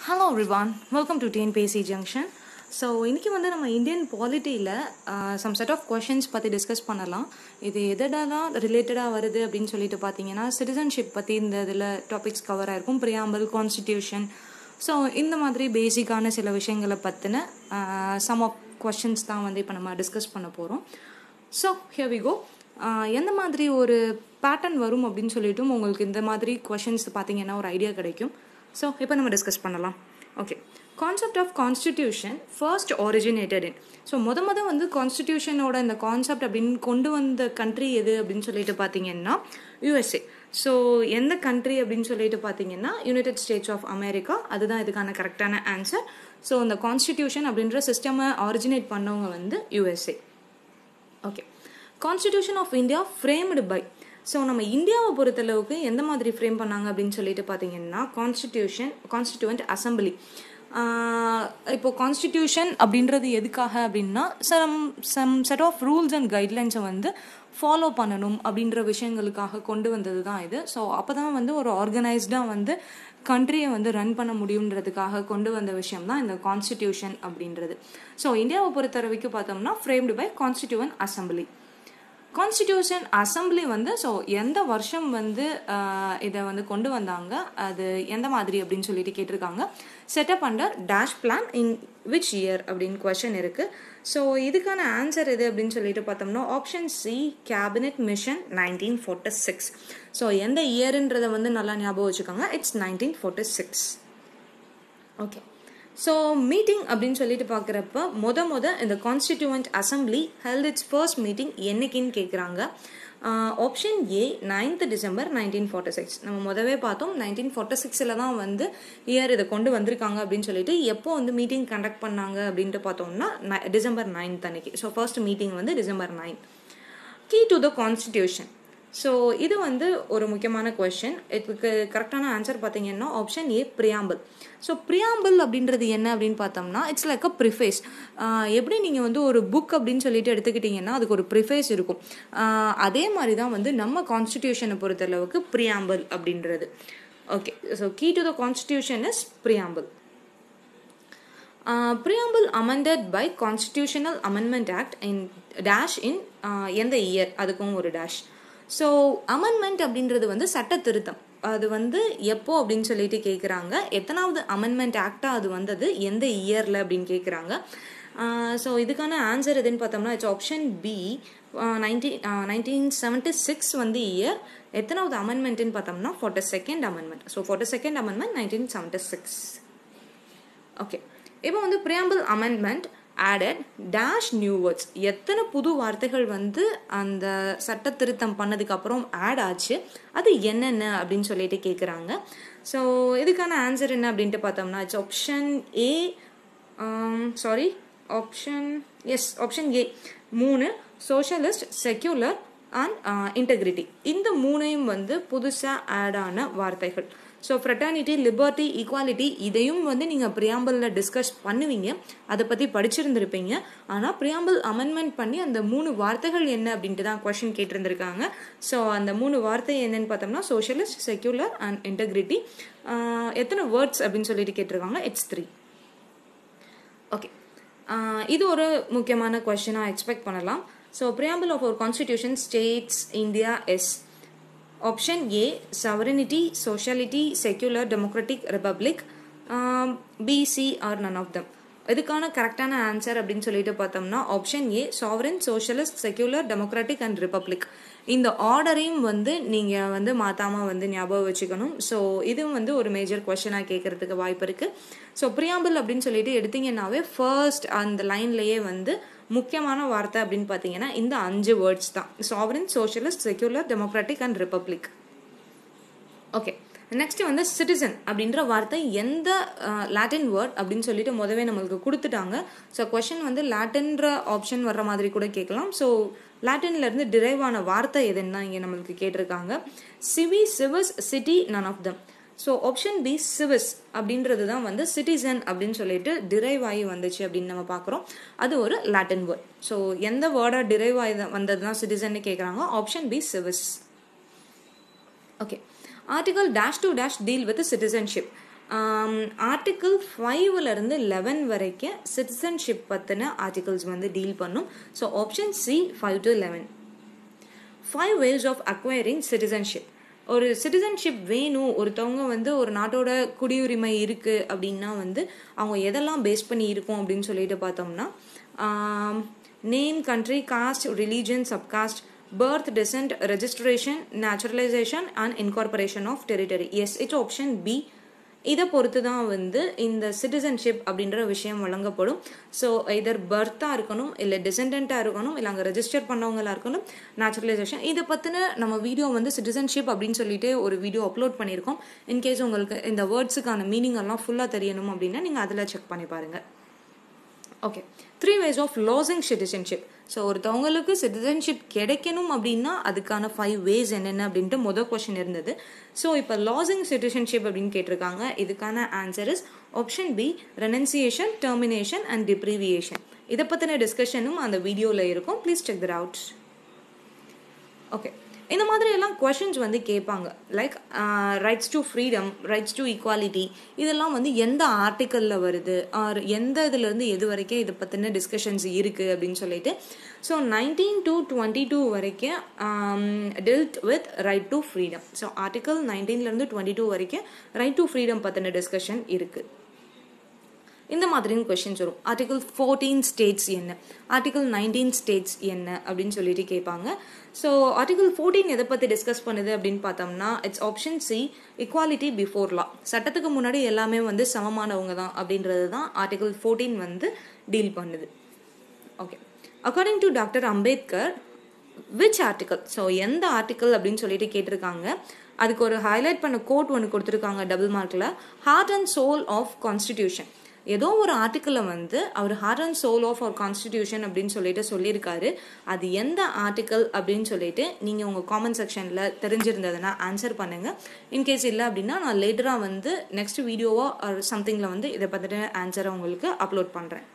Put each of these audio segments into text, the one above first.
hello ரிவான் welcome to TNPSC junction so இன்றைக்கி வந்து நம்ம இந்தியன் பாலிட்டியில் சம் செட் ஆஃப் கொஷின்ஸ் பற்றி டிஸ்கஸ் பண்ணலாம் இது எதெல்லாம் ரிலேட்டடாக வருது அப்படின்னு சொல்லிட்டு பார்த்தீங்கன்னா சிட்டிசன்ஷிப் பற்றி இந்த இதில் டாபிக்ஸ் கவர் ஆயிருக்கும் ப்ரியாம்பிள் கான்ஸ்டிடியூஷன் ஸோ இந்த மாதிரி பேசிக்கான சில விஷயங்களை பற்றின சம் ஆஃப் கொஷின்ஸ் தான் வந்து இப்போ நம்ம டிஸ்கஸ் பண்ண போகிறோம் ஸோ ஹியர் வி கோ எந்த மாதிரி ஒரு பேட்டர்ன் வரும் அப்படின்னு சொல்லிட்டும் உங்களுக்கு இந்த மாதிரி கொஷின்ஸ் பார்த்தீங்கன்னா ஒரு ஐடியா கிடைக்கும் ஸோ இப்போ நம்ம டிஸ்கஸ் பண்ணலாம் okay concept of constitution first originated in so முத முத வந்து கான்ஸ்டிடியூஷனோட இந்த கான்செப்ட் அப்படின்னு கொண்டு வந்த கண்ட்ரி எது அப்படின்னு சொல்லிட்டு பார்த்தீங்கன்னா யூஎஸ்ஏ ஸோ எந்த கண்ட்ரி அப்படின்னு சொல்லிட்டு பார்த்தீங்கன்னா யுனைடெட் ஸ்டேட்ஸ் ஆஃப் அமெரிக்கா அதுதான் இதுக்கான கரெக்டான ஆன்சர் ஸோ இந்த கான்ஸ்டிடியூஷன் அப்படின்ற சிஸ்டமை ஆரிஜினேட் பண்ணவங்க வந்து USA okay constitution of India framed by so நம்ம இந்தியாவை பொறுத்தளவுக்கு எந்த மாதிரி ஃப்ரேம் பண்ணாங்க அப்படின்னு சொல்லிட்டு பார்த்தீங்கன்னா கான்ஸ்டிடியூஷன் கான்ஸ்டிடியூவன்ட் அசம்பிளி இப்போ கான்ஸ்டிடியூஷன் அப்படின்றது எதுக்காக அப்படின்னா some some set of rules and கைட்லைன்ஸை வந்து ஃபாலோ பண்ணணும் அப்படின்ற விஷயங்களுக்காக கொண்டு வந்தது தான் இது ஸோ அப்போ தான் வந்து ஒரு ஆர்கனைஸ்டாக வந்து கண்ட்ரியை வந்து ரன் பண்ண முடியுன்றதுக்காக கொண்டு வந்த விஷயம் தான் இந்த கான்ஸ்டிடியூஷன் அப்படின்றது ஸோ இந்தியாவை பொறுத்த வரைக்கும் பார்த்தோம்னா framed by constituent assembly constitution assembly வந்து ஸோ எந்த வருஷம் வந்து இதை வந்து கொண்டு வந்தாங்க அது எந்த மாதிரி அப்படின்னு சொல்லிட்டு கேட்டிருக்காங்க setup under dash plan in which year அப்படின்னு கொஷன் இருக்குது ஸோ இதுக்கான ஆன்சர் எது அப்படின்னு சொல்லிட்டு பார்த்தோம்னா option C cabinet mission nineteen forty six so எந்த இயருன்றதை வந்து நல்லா ஞாபகம் வச்சுக்கோங்க it's nineteen forty six okay so meeting அப்படின்னு சொல்லிட்டு பார்க்குறப்ப மொத மொத இந்த constituent assembly held it's first meeting என்னைக்குன்னு கேட்குறாங்க option A ninth December nineteen forty six நம்ம முதவே பார்த்தோம் நைன்டீன் ஃபார்ட்டி சிக்ஸில் தான் வந்து இயர் இதை கொண்டு வந்திருக்காங்க அப்படின்னு சொல்லிட்டு எப்போ வந்து மீட்டிங் கண்டக்ட் பண்ணாங்க அப்படின்ட்டு பார்த்தோம்னா டிசம்பர் நைன்த் அன்னைக்கு ஸோ ஃபர்ஸ்ட் மீட்டிங் வந்து December nine key to the constitution so இது வந்து ஒரு முக்கியமான கொஷின் இதுக்கு கரெக்டான ஆன்சர் பார்த்தீங்கன்னா option A preamble so preamble அப்படின்றது என்ன அப்படின்னு பார்த்தோம்னா இட்ஸ் லைக் அ ப்ரிஃபேஸ் எப்படி நீங்கள் வந்து ஒரு புக் அப்படின்னு சொல்லிட்டு எடுத்துக்கிட்டிங்கன்னா அதுக்கு ஒரு ப்ரிஃபேஸ் இருக்கும் அதே மாதிரி தான் வந்து நம்ம கான்ஸ்டிடியூஷனை பொறுத்தளவுக்கு ப்ரியாம்பிள் அப்படின்றது okay so key to the constitution is preamble preamble amended by constitutional amendment act in dash in எந்த இயர் அதுக்கும் ஒரு டேஷ் ஸோ அமெண்ட்மெண்ட் அப்படின்றது வந்து சட்ட திருத்தம் அது வந்து எப்போ அப்படின்னு சொல்லிட்டு கேட்குறாங்க எத்தனாவது அமெண்ட்மெண்ட் ஆக்டாக அது வந்தது எந்த இயரில் அப்படின்னு கேட்குறாங்க ஸோ இதுக்கான ஆன்சர் எதுன்னு பார்த்தோம்னா it's option B nineteen nineteen seventy six வந்து இயர் எத்தனாவது அமெண்ட்மெண்ட்டுன்னு பார்த்தோம்னா forty second amendment so forty second amendment nineteen seventy six okay இப்போ வந்து preamble amendment added dash new words எத்தனை புது வார்த்தைகள் வந்து அந்த சட்ட திருத்தம் பண்ணதுக்கப்புறம் ஆட் ஆச்சு அது என்னென்ன அப்படின்னு சொல்லிட்டு கேட்குறாங்க ஸோ இதுக்கான ஆன்சர் என்ன அப்படின்ட்டு பார்த்தோம்னா it's option A sorry option yes option A மூணு சோஷலிஸ்ட் செக்யூலர் அண்ட் இன்டெகிரிட்டி இந்த மூணையும் வந்து புதுசாக ஆட் ஆன வார்த்தைகள் ஸோ ஃப்ரெட்டர்னிட்டி லிபர்ட்டி ஈக்குவாலிட்டி இதையும் வந்து நீங்கள் ப்ரியாம்பிளில் டிஸ்கஸ் பண்ணுவீங்க அதை பற்றி படிச்சிருந்துருப்பீங்க ஆனால் ப்ரியாம்பிள் அமெண்ட்மெண்ட் பண்ணி அந்த மூணு வார்த்தைகள் என்ன அப்படின்ட்டு தான் கொஷின் கேட்டிருந்திருக்காங்க ஸோ அந்த மூணு வார்த்தை என்னன்னு பார்த்தோம்னா சோஷியலிஸ்ட் செக்யூலர் அண்ட் இன்டெகிரிட்டி எத்தனை வேர்ட்ஸ் அப்படின்னு சொல்லிட்டு கேட்டிருக்காங்க இட்ஸ் த்ரீ ஓகே இது ஒரு முக்கியமான கொஷனாக எக்ஸ்பெக்ட் பண்ணலாம் ஸோ ப்ரியாம்பிள் ஆஃப் ஒரு constitution states India as option A sovereignty sociality secular democratic republic B C are none of them இதுக்கான கரெக்டான ஆன்சர் அப்படின்னு சொல்லிட்டு பார்த்தோம்னா option A sovereign socialist secular democratic and republic இந்த ஆர்டரையும் வந்து நீங்கள் வந்து மாற்றாமல் வந்து ஞாபகம் வச்சுக்கணும் ஸோ இதுவும் வந்து ஒரு மேஜர் கொஷனாக கேட்கறதுக்கு வாய்ப்பு இருக்குது ஸோ ப்ரியாம்பிள் அப்படின்னு சொல்லிட்டு எடுத்தீங்கன்னாவே ஃபர்ஸ்ட் அந்த லைன்லேயே வந்து முக்கியமான வார்த்தை அப்படின்னு பார்த்தீங்கன்னா இந்த அஞ்சு வேர்ட்ஸ் தான் sovereign socialist secular democratic and republic okay next வந்து சிட்டிசன் அப்படின்ற வார்த்தை எந்த லாட்டின் வேர்ட் அப்படின்னு சொல்லிட்டு முதவே நம்மளுக்கு கொடுத்துட்டாங்க ஸோ கொஷின் வந்து லாட்டின்ற ஆப்ஷன் வர்ற மாதிரி கூட கேட்கலாம் ஸோ லாட்டின்ல இருந்து டிரைவ் ஆன வார்த்தை எதுன்னு தான் இங்கே நம்மளுக்கு கேட்டிருக்காங்க சிவி civis city none of them so option B civis அப்படின்றது தான் வந்து சிட்டிசன் அப்படின்னு சொல்லிட்டு டிரைவ் ஆகி வந்துச்சு அப்படின்னு நம்ம பார்க்குறோம் அது ஒரு லாட்டின் வேர்ட் ஸோ எந்த வேர்டாக டிரைவ் ஆகி வந்தது தான் சிட்டிசன் கேட்குறாங்க option B civis okay article dash to dash deal with citizenship article ஃபைவ்லேருந்து லெவன் வரைக்கும் சிட்டிசன்ஷிப் பற்றின ஆர்டிகல்ஸ் வந்து டீல் பண்ணும் so option C five to eleven five ways of acquiring citizenship ஒரு சிட்டிசன்ஷிப் வேணும் ஒருத்தவங்க வந்து ஒரு நாட்டோட குடியுரிமை இருக்குது அப்படின்னா வந்து அவங்க எதெல்லாம் பேஸ் பண்ணி இருக்கும் அப்படின்னு சொல்லிட்டு பார்த்தோம்னா name country caste religion subcaste birth descent registration naturalization and incorporation of territory yes it's option b இதை பொறுத்து தான் வந்து இந்த சிட்டிசன்ஷிப் அப்படின்ற விஷயம் வழங்கப்படும் ஸோ இதர் பர்த்தாக இருக்கணும் இல்லை டிசெண்டண்ட்டாக இருக்கணும் இல்லை அங்கே ரெஜிஸ்டர் பண்ணவங்களாக இருக்கணும் நேச்சுரலைசேஷன் இதை பற்றின நம்ம வீடியோ வந்து சிட்டிசன்ஷிப் அப்படின்னு சொல்லிட்டு ஒரு வீடியோ அப்லோட் பண்ணியிருக்கோம் இன்கேஸ் உங்களுக்கு இந்த வேர்ட்ஸுக்கான மீனிங் எல்லாம் ஃபுல்லாக தெரியணும் அப்படின்னா நீங்கள் அதில் செக் பண்ணி பாருங்கள் okay three ways of losing citizenship so ஒருத்தவங்களுக்கு சிட்டிசன்ஷிப் கிடைக்கணும் அப்படின்னா அதுக்கான ஃபைவ் வேஸ் என்னென்ன அப்படின்ட்டு மொதல் கொஷின் இருந்தது ஸோ இப்போ லாசிங் சிட்டிசன்ஷிப் அப்படின்னு கேட்டிருக்காங்க இதுக்கான answer is option B renunciation termination and deprivation இதை பற்றின டிஸ்கஷனும் அந்த வீடியோவில் இருக்கும் please check that out okay இந்த மாதிரி எல்லாம் கொஷின்ஸ் வந்து கேட்பாங்க like rights to freedom rights to equality இதெல்லாம் வந்து எந்த ஆர்டிக்கலில் வருது ஆர் எந்த இதுலேருந்து எது வரைக்கும் இதை பற்றின டிஸ்கஷன்ஸ் இருக்குது அப்படின்னு சொல்லிட்டு so nineteen to twenty two வரைக்கும் dealt with right to freedom so article நைன்டீன்லேருந்து டுவெண்ட்டி டூ வரைக்கும் ரைட் டு ஃப்ரீடம் பற்றின டிஸ்கஷன் இருக்குது இந்த மாதிரியும் கொஷின்ஸ் வரும் ஆர்டிகல் ஃபோர்டீன் ஸ்டேட்ஸ் என்ன ஆர்டிகல் நைன்டீன் ஸ்டேட்ஸ் என்ன அப்படின்னு சொல்லிட்டு கேட்பாங்க ஸோ ஆர்டிகல் ஃபோர்டீன் எதை பற்றி டிஸ்கஸ் பண்ணுது அப்படின்னு பார்த்தோம்னா it's option C equality before law சட்டத்துக்கு முன்னாடி எல்லாமே வந்து சமமானவங்க தான் அப்படின்றது தான் ஆர்டிகல் ஃபோர்டீன் வந்து டீல் பண்ணுது okay according to doctor Ambedkar which article so எந்த ஆர்டிக்கல் அப்படின்னு சொல்லிட்டு கேட்டிருக்காங்க அதுக்கு ஒரு ஹைலைட் பண்ண கோட் ஒன்று கொடுத்துருக்காங்க டபுள் மார்க்கில் heart and soul of constitution ஏதோ ஒரு ஆர்டிக்கிளில் வந்து அவர் heart and soul of our constitution அப்படின்னு சொல்லிட்டு சொல்லியிருக்காரு அது எந்த ஆர்டிக்கல் அப்படின்னு சொல்லிட்டு நீங்கள் உங்கள் காமெண்ட் செக்ஷனில் தெரிஞ்சிருந்ததுன்னா ஆன்சர் பண்ணுங்கள் இன்கேஸ் இல்லை அப்படின்னா நான் லேட்டராக வந்து நெக்ஸ்ட் வீடியோவோ சம்திங்கில் வந்து இதை பற்றின ஆன்சரை உங்களுக்கு அப்லோட் பண்ணுறேன்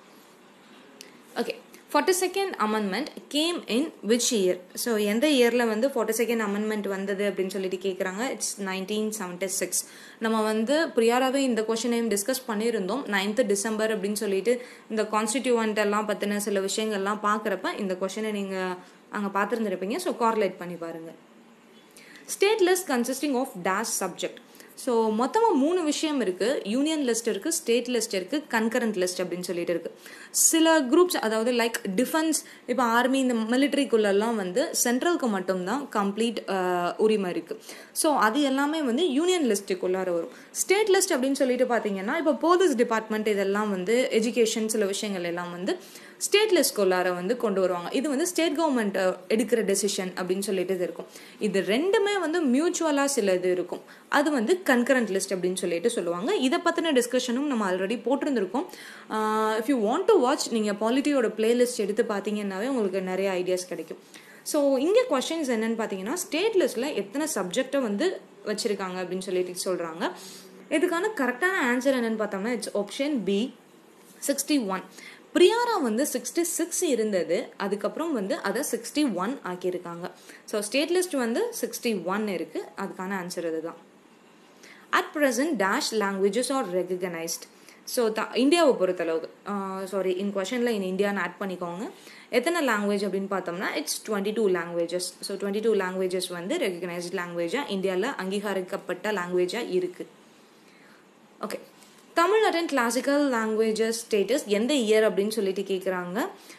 okay forty second amendment came in which year so எந்த இயரில் வந்து ஃபார்ட்டி செகண்ட் அமெண்ட்மெண்ட் வந்தது அப்படின்னு சொல்லிட்டு கேட்குறாங்க இட்ஸ் நைன்டீன் செவன்டி சிக்ஸ் நம்ம வந்து ப்ரியாராகவே இந்த கொஷனையும் டிஸ்கஸ் பண்ணியிருந்தோம் நைன்த்து டிசம்பர் அப்படின்னு சொல்லிட்டு இந்த கான்ஸ்டிடியூவன்ட் எல்லாம் பற்றின சில விஷயங்கள்லாம் பார்க்குறப்ப இந்த கொஷனை நீங்கள் அங்கே பார்த்துருந்துருப்பீங்க ஸோ கார்லேட் பண்ணி பாருங்கள் state list consisting of dash subject so மொத்தமாக மூணு விஷயம் இருக்குது யூனியன் லிஸ்ட் இருக்குது ஸ்டேட் லிஸ்ட் இருக்குது கன்கரண்ட் லிஸ்ட் அப்படின்னு சொல்லிட்டு இருக்குது சில குரூப்ஸ் அதாவது லைக் டிஃபென்ஸ் இப்போ ஆர்மி இந்த மிலிட்ரிக்குள்ளெல்லாம் வந்து சென்ட்ரலுக்கு மட்டும்தான் கம்ப்ளீட் உரிமை இருக்குது ஸோ அது எல்லாமே வந்து யூனியன் லிஸ்ட்டுக்குள்ளார வரும் ஸ்டேட் லிஸ்ட் அப்படின்னு சொல்லிட்டு பார்த்தீங்கன்னா இப்போ போலீஸ் டிபார்ட்மெண்ட் இதெல்லாம் வந்து எஜுகேஷன் சில விஷயங்கள் எல்லாம் வந்து ஸ்டேட் லிஸ்ட்குள்ளார வந்து கொண்டு வருவாங்க இது வந்து ஸ்டேட் கவர்மெண்ட் எடுக்கிற டெசிஷன் அப்படின்னு சொல்லிட்டு இது இருக்கும் இது ரெண்டுமே வந்து மியூச்சுவலாக சில இது இருக்கும் அது வந்து கன்கரண்ட் லிஸ்ட் அப்படின்னு சொல்லிட்டு சொல்லுவாங்க இதை பற்றின டிஸ்கஷனும் நம்ம ஆல்ரெடி போட்டிருந்திருக்கோம் if you want to watch நீங்கள் பாலிட்டியோட பிளேலிஸ்ட் எடுத்து பார்த்தீங்கன்னாவே உங்களுக்கு நிறைய ஐடியாஸ் கிடைக்கும் ஸோ இங்கே கொஷின்ஸ் என்னன்னு பார்த்தீங்கன்னா ஸ்டேட் லிஸ்ட்டில் எத்தனை சப்ஜெக்டை வந்து வச்சுருக்காங்க அப்படின்னு சொல்லிட்டு சொல்கிறாங்க இதுக்கான கரெக்டான ஆன்சர் என்னன்னு பார்த்தோம்னா it's option B sixty one பிரியாரா வந்து சிக்ஸ்டி சிக்ஸ் இருந்தது அதுக்கப்புறம் வந்து அதை சிக்ஸ்டி ஒன் ஆக்கியிருக்காங்க ஸோ ஸ்டேட் லிஸ்ட் வந்து சிக்ஸ்டி ஒன் இருக்குது அதுக்கான ஆன்சர் இதுதான் at present dash languages are recognised so the இந்தியாவை பொறுத்தளவுக்கு சாரி இன் கொஷனில் இன் இந்தியான்னு ஆட் பண்ணிக்கோங்க எத்தனை லாங்குவேஜ் அப்படின்னு பார்த்தோம்னா it's twenty two languages so twenty two languages வந்து ரெகனைஸ்ட் லாங்குவேஜாக இந்தியாவில் அங்கீகரிக்கப்பட்ட லாங்குவேஜாக இருக்குது ஓகே தமிழ்நாட்டின் கிளாசிக்கல் லாங்குவேஜஸ் ஸ்டேட்டஸ் எந்த இயர் அப்படின்னு சொல்லிட்டு கேட்குறாங்க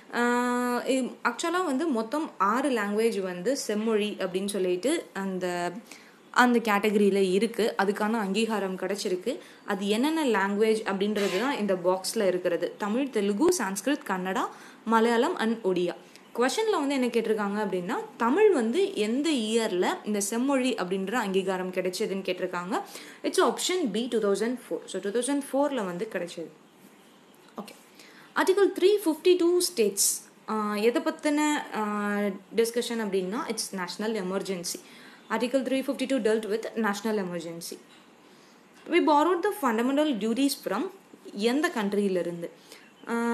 ஆக்சுவலாக வந்து மொத்தம் ஆறு லாங்குவேஜ் வந்து செம்மொழி அப்படின்னு சொல்லிட்டு அந்த அந்த கேட்டகரியில் இருக்குது அதுக்கான அங்கீகாரம் கிடச்சிருக்கு அது என்னென்ன லாங்குவேஜ் அப்படின்றது தான் இந்த பாக்ஸில் இருக்கிறது தமிழ் தெலுங்கு சான்ஸ்கிருத் கன்னடா மலையாளம் அண்ட் ஒடியா கொஷனில் வந்து என்ன கேட்டிருக்காங்க அப்படின்னா தமிழ் வந்து எந்த இயரில் இந்த செம்மொழி அப்படின்ற அங்கீகாரம் கிடைச்சதுன்னு கேட்டிருக்காங்க it's option B two thousand four so two thousand ஃபோரில் வந்து கிடைச்சது okay article three fifty two states எதை பற்றின டிஸ்கஷன் அப்படின்னா it's national emergency article three fifty two dealt with national emergency we borrowed the fundamental duties from எந்த கண்ட்ரியிலிருந்து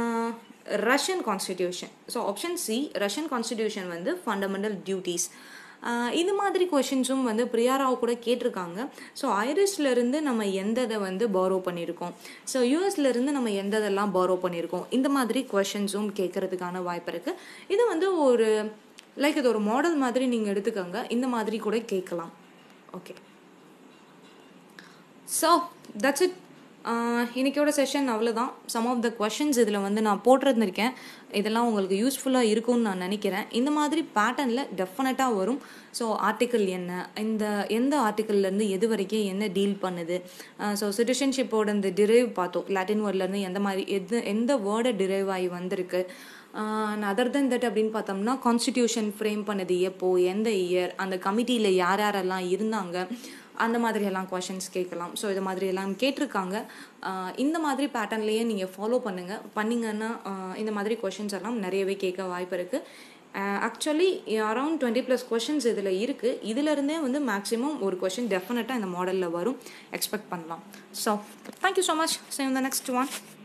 Russian constitution so option C Russian constitution வந்து fundamental duties ah இது மாதிரி கொஷின்ஸும் வந்து பிரியாராவை கூட கேட்டிருக்காங்க ஸோ ஐரிஷ்லேருந்து நம்ம எந்த இதை வந்து பாரோ பண்ணியிருக்கோம் ஸோ யூஎஸ்லேருந்து நம்ம எந்த இதெல்லாம் பாரோ பண்ணியிருக்கோம் இந்த மாதிரி கொஷின்ஸும் கேட்கறதுக்கான வாய்ப்பு இருக்குது இது வந்து ஒரு லைக் இது ஒரு மாடல் மாதிரி நீங்கள் எடுத்துக்கோங்க இந்த மாதிரி கூட கேட்கலாம் ஓகே ஸோ தட்ஸ் இட் இன்னைக்கோட செஷன் அவ்வளோதான் சம் ஆஃப் த கொஷின்ஸ் இதில் வந்து நான் போட்டிருந்திருக்கேன் இதெல்லாம் உங்களுக்கு யூஸ்ஃபுல்லாக இருக்கும்னு நான் நினைக்கிறேன் இந்த மாதிரி பேட்டர்னில் டெஃபினட்டாக வரும் ஸோ ஆர்டிக்கிள் என்ன இந்த எந்த ஆர்டிக்கிள்லேருந்து எது வரைக்கும் என்ன டீல் பண்ணுது ஸோ சிட்டிசன்ஷிப்போட இந்த டிரைவ் பார்த்தோம் லாட்டின் வேர்ட்லேருந்து எந்த மாதிரி எது எந்த வேர்டை டிரைவ் ஆகி வந்திருக்கு அதர் தென் தட் அப்படின்னு பார்த்தோம்னா கான்ஸ்டிடியூஷன் ஃப்ரேம் பண்ணது எப்போ எந்த இயர் அந்த கமிட்டியில் யார் யாரெல்லாம் இருந்தாங்க அந்த மாதிரியெல்லாம் கொஷின்ஸ் கேட்கலாம் ஸோ இது மாதிரி எல்லாம் கேட்டிருக்காங்க ஆஹ் இந்த மாதிரி பேட்டர்ன்லேயே நீங்கள் ஃபாலோ பண்ணுங்கள் பண்ணிங்கன்னா ஆஹ் இந்த மாதிரி கொஷின்ஸ் எல்லாம் நிறையவே கேட்க வாய்ப்பு இருக்குது actually around twenty plus questions இதில் இருக்குது இதிலிருந்தே வந்து மேக்ஸிமம் ஒரு கொஷின் டெஃபினட்டாக இந்த மாடலில் வரும் எக்ஸ்பெக்ட் பண்ணலாம் so thank you so much same the next one